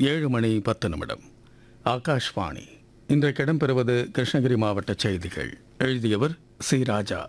ஏழு மணி பத்து நிமிடம் ஆகாஷ்வாணி இன்றைக்கு இடம்பெறுவது கிருஷ்ணகிரி மாவட்ட செய்திகள் எழுதியவர் சி ராஜா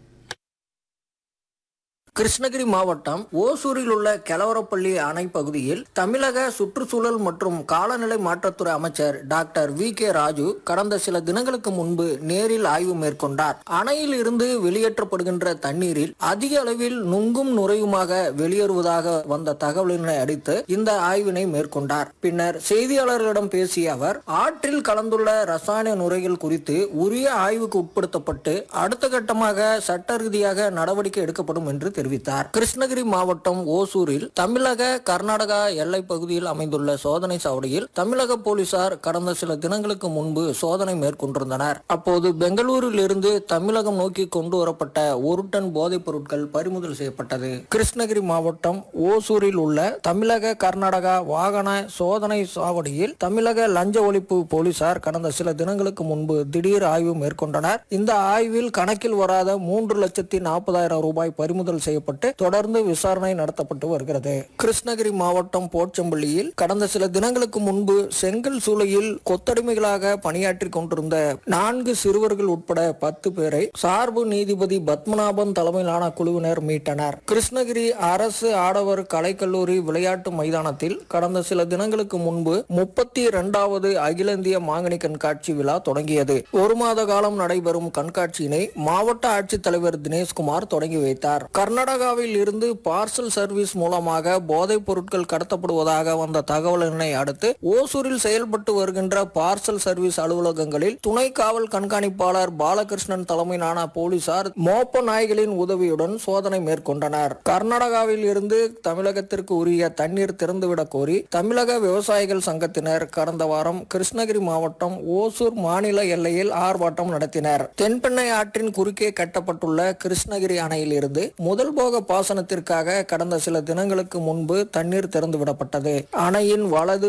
கிருஷ்ணகிரி மாவட்டம் ஓசூரில் உள்ள கெலவரப்பள்ளி அணை பகுதியில் தமிழக சுற்றுச்சூழல் மற்றும் காலநிலை மாற்றத்துறை அமைச்சர் டாக்டர் வி கே ராஜு கடந்த சில தினங்களுக்கு முன்பு நேரில் ஆய்வு மேற்கொண்டார் அணையில் இருந்து வெளியேற்றப்படுகின்ற தண்ணீரில் அதிக அளவில் நுங்கும் நுரையுமாக வெளியேறுவதாக வந்த தகவலினை அடித்து இந்த ஆய்வினை மேற்கொண்டார் பின்னர் செய்தியாளர்களிடம் பேசிய அவர் ஆற்றில் கலந்துள்ள ரசாயன நுரைகள் குறித்து உரிய ஆய்வுக்கு உட்படுத்தப்பட்டு அடுத்த கட்டமாக சட்ட ரீதியாக நடவடிக்கை எடுக்கப்படும் என்று தெரிவித்தார் கிருஷ்ணகிரி மாவட்டம் ஓசூரில் தமிழக கர்நாடகா எல்லை பகுதியில் அமைந்துள்ள சோதனை சாவடியில் தமிழக போலீசார் கடந்த சில தினங்களுக்கு முன்பு சோதனை மேற்கொண்டிருந்தனர் அப்போது பெங்களூரில் இருந்து தமிழகம் நோக்கி கொண்டு வரப்பட்ட ஒரு டன் போதைப் பொருட்கள் பறிமுதல் செய்யப்பட்டது கிருஷ்ணகிரி மாவட்டம் ஓசூரில் உள்ள தமிழக கர்நாடகா வாகன சோதனை சாவடியில் தமிழக லஞ்ச ஒழிப்பு போலீசார் கடந்த சில தினங்களுக்கு முன்பு திடீர் ஆய்வு மேற்கொண்டனர் இந்த ஆய்வில் கணக்கில் வராத மூன்று லட்சத்தி நாற்பதாயிரம் ரூபாய் பறிமுதல் செய்யப்பட்டு தொடர்ந்து விசாரணை நடத்தப்பட்டு வருகிறது கிருஷ்ணகிரி மாவட்டம் போச்சம்பள்ளியில் கடந்த சில தினங்களுக்கு முன்பு செங்கல் சூளையில் கொத்தடிமைகளாக பணியாற்றி கொண்டிருந்த நான்கு சிறுவர்கள் உட்பட பத்து பேரை சார்பு நீதிபதி பத்மநாபன் தலைமையிலான குழுவினர் மீட்டனர் கிருஷ்ணகிரி அரசு ஆடவர் கலைக்கல்லூரி விளையாட்டு மைதானத்தில் கடந்த சில தினங்களுக்கு முன்பு முப்பத்தி இரண்டாவது அகில இந்திய மாங்கனி கண்காட்சி விழா தொடங்கியது ஒரு மாத காலம் நடைபெறும் கண்காட்சியினை மாவட்ட ஆட்சித்தலைவர் தினேஷ்குமார் தொடங்கி வைத்தார் கர்நாடகாவில் இருந்து பார்சல் சர்வீஸ் மூலமாக போதைப் பொருட்கள் கடத்தப்படுவதாக வந்த தகவலினை அடுத்து ஓசூரில் செயல்பட்டு வருகின்ற பார்சல் சர்வீஸ் அலுவலகங்களில் துணை காவல் கண்காணிப்பாளர் பாலகிருஷ்ணன் தலைமையிலான போலீசார் மோப்ப நாய்களின் உதவியுடன் சோதனை மேற்கொண்டனர் கர்நாடகாவில் இருந்து தமிழகத்திற்கு உரிய தண்ணீர் திறந்துவிடக் கோரி தமிழக விவசாயிகள் சங்கத்தினர் கடந்த வாரம் கிருஷ்ணகிரி மாவட்டம் ஓசூர் மாநில எல்லையில் ஆர்ப்பாட்டம் நடத்தினர் தென்பெண்ணை ஆற்றின் குறுக்கே கட்டப்பட்டுள்ள கிருஷ்ணகிரி அணையில் இருந்து முதல் போக பாசனத்திற்காக கடந்த சில தினங்களுக்கு முன்பு தண்ணீர் திறந்து விடப்பட்டது அணையின் வலது